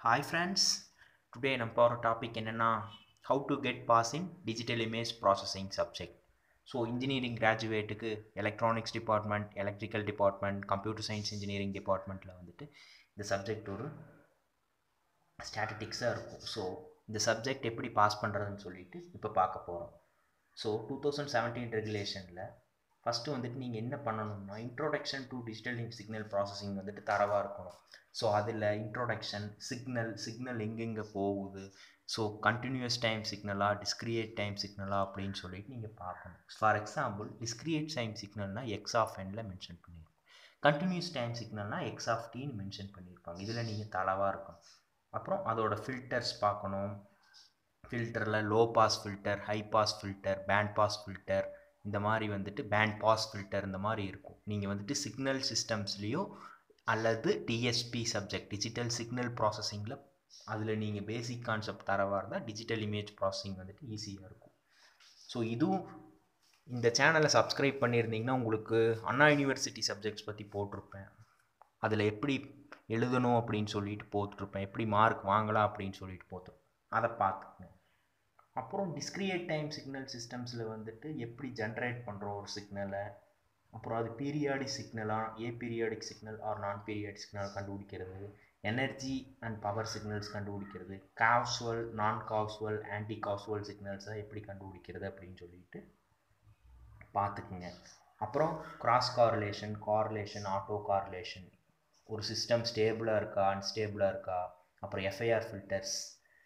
hi friends today நம்ம போகிற topic என்னென்னா how to get pass in digital image processing subject so engineering கிராஜுவேட்டுக்கு electronics department electrical department computer science engineering டிபார்ட்மெண்ட்டில் வந்துட்டு இந்த subject ஒரு ஸ்டாட்டிட்டிக்ஸாக இருக்கும் ஸோ இந்த சப்ஜெக்ட் எப்படி பாஸ் பண்ணுறதுன்னு சொல்லிட்டு இப்போ பார்க்க போகிறோம் ஸோ டூ தௌசண்ட் செவன்டீன் ரெகுலேஷனில் ஃபஸ்ட்டு வந்துட்டு நீங்கள் என்ன பண்ணணும்னா introduction to digital signal processing வந்துட்டு தரவாக இருக்கணும் ஸோ அதில் இன்ட்ரோடக்ஷன் சிக்னல் சிக்னல் எங்கெங்கே போகுது ஸோ கண்டினியூஸ் டைம் சிக்னலா டிஸ்கிரியேட் டைம் சிக்னலா அப்படின்னு சொல்லிட்டு நீங்கள் பார்க்கணும் ஃபார் எக்ஸாம்பிள் டிஸ்கிரியேட் டைம் சிக்னல்னால் எக்ஸ் ஆஃப் எனில் மென்ஷன் பண்ணியிருக்கோம் கண்டினியூஸ் டைம் சிக்னல்னால் எக்ஸ் ஆஃப் டின்னு மென்ஷன் பண்ணியிருப்பாங்க இதில் நீங்கள் தளவாக இருக்கணும் அப்புறம் அதோட ஃபில்டர்ஸ் பார்க்கணும் ஃபில்டரில் low pass filter high pass filter band pass filter இந்த மாதிரி வந்துட்டு பேண்ட் பாஸ் ஃபில்டர் இந்த மாதிரி இருக்கும் நீங்கள் வந்துட்டு சிக்னல் சிஸ்டம்ஸ்லேயோ அல்லது டிஎஸ்பி சப்ஜெக்ட் டிஜிட்டல் சிக்னல் ப்ராசஸிங்கில் அதில் நீங்கள் பேசிக் கான்செப்ட் தரவாக இருந்தால் டிஜிட்டல் இமேஜ் ப்ராசஸிங் வந்துட்டு ஈஸியாக இருக்கும் ஸோ இதுவும் இந்த சேனலை சப்ஸ்கிரைப் பண்ணியிருந்தீங்கன்னா உங்களுக்கு அண்ணா யூனிவர்சிட்டி சப்ஜெக்ட்ஸ் பற்றி போட்டிருப்பேன் அதில் எப்படி எழுதணும் அப்படின்னு சொல்லிட்டு போட்டுருப்பேன் எப்படி மார்க் வாங்கலாம் அப்படின்னு சொல்லிட்டு போட்டிருப்பேன் அதை பார்த்துக்கங்க அப்புறம் டிஸ்கிரியேட் டைம் சிக்னல் சிஸ்டம்ஸில் வந்துட்டு எப்படி ஜென்ரேட் பண்ணுறோம் ஒரு சிக்னலை அப்புறம் அது பீரியாடிக் சிக்னலா aperiodic signal or non periodic signal கண்டுபிடிக்கிறது எனர்ஜி அண்ட் பவர் சிக்னல்ஸ் கண்டுபிடிக்கிறது causal non causal anti causal சிக்னல்ஸை எப்படி கண்டுபிடிக்கிறது அப்படின்னு சொல்லிட்டு பார்த்துக்குங்க அப்புறம் cross correlation correlation auto correlation ஒரு சிஸ்டம் ஸ்டேபிளாக இருக்கா அன்ஸ்டேபிளாக இருக்கா அப்புறம் எஃப்ஐஆர் ஃபில்டர்ஸ்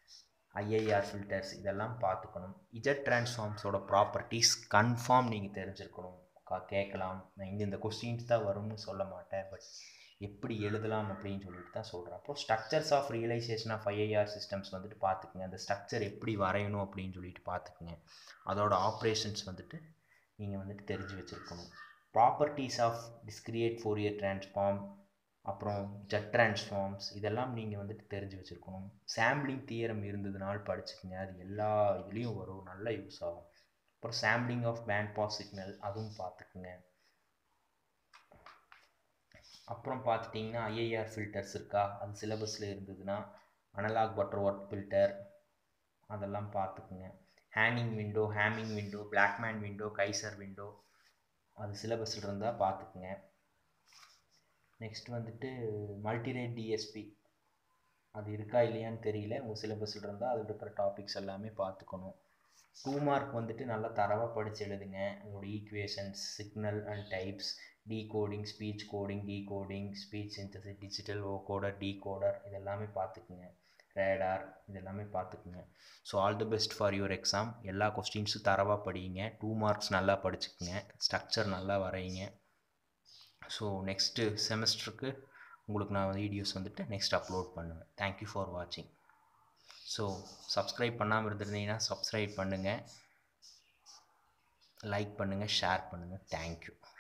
ஐஐஆர் ஃபில்டர்ஸ் இதெல்லாம் பார்த்துக்கணும் இஜட் ட்ரான்ஸ்ஃபார்ம்ஸோட ப்ராப்பர்ட்டிஸ் கன்ஃபார்ம் நீங்கள் தெரிஞ்சிருக்கணும் கா கேட்கலாம் நான் இங்கே இந்த கொஸ்டின்ஸ் தான் வரும்னு சொல்ல மாட்டேன் பட் எப்படி எழுதலாம் அப்படின்னு சொல்லிட்டு தான் சொல்கிறேன் அப்புறம் structures of realization of IIR systems வந்துட்டு பார்த்துக்குங்க அந்த ஸ்ட்ரக்சர் எப்படி வரையணும் அப்படின்னு சொல்லிட்டு பார்த்துக்குங்க அதோட ஆப்ரேஷன்ஸ் வந்துட்டு நீங்கள் வந்துட்டு தெரிஞ்சு வச்சுருக்கணும் properties of discrete Fourier transform அப்புறம் ஜெட் ட்ரான்ஸ்ஃபார்ம்ஸ் இதெல்லாம் நீங்கள் வந்துட்டு தெரிஞ்சு வச்சுருக்கணும் சாம்பிளிங் தியரம் இருந்ததுனால படிச்சுக்கங்க அது எல்லா இதுலேயும் வரும் நல்லா யூஸ் ஆகும் அப்புறம் sampling of band pass signal அதுவும் பார்த்துக்குங்க அப்புறம் பார்த்துட்டிங்கன்னா ஐஏஆர் ஃபில்டர்ஸ் இருக்கா அது சிலபஸில் இருந்ததுன்னா அனலாக் பட்டர் ஒர்க் ஃபில்டர் அதெல்லாம் பார்த்துக்குங்க Hanning window Hamming window Blackman window Kaiser window அது சிலபஸில் இருந்தால் பார்த்துக்குங்க நெக்ஸ்ட் வந்துட்டு மல்டிரேட் டிஎஸ்பி அது இருக்கா இல்லையான்னு தெரியல உங்கள் சிலபஸில் இருந்தால் அதில் இருக்கிற டாபிக்ஸ் எல்லாமே பார்த்துக்கணும் டூ மார்க் வந்துட்டு நல்லா தரவாக படித்து எழுதுங்க அதோட equations signal and types decoding speech coding decoding speech synthesis digital vocoder decoder இதெல்லாமே பார்த்துக்குங்க ரேடார் இதெல்லாமே பார்த்துக்குங்க so all the best for your exam எல்லா கொஸ்டின்ஸும் தரவாக படிங்க டூ மார்க்ஸ் நல்லா படிச்சுக்குங்க ஸ்ட்ரக்சர் நல்லா வரைங்க ஸோ நெக்ஸ்ட்டு செமஸ்டருக்கு உங்களுக்கு நான் வீடியோஸ் வந்துட்டு நெக்ஸ்ட் அப்லோட் பண்ணுவேன் தேங்க்யூ ஃபார் வாட்சிங் ஸோ சப்ஸ்கிரைப் பண்ணாமல் இருந்திருந்தீங்கன்னா சப்ஸ்கிரைப் பண்ணுங்கள் லைக் பண்ணுங்கள் ஷேர் பண்ணுங்கள் தேங்க்யூ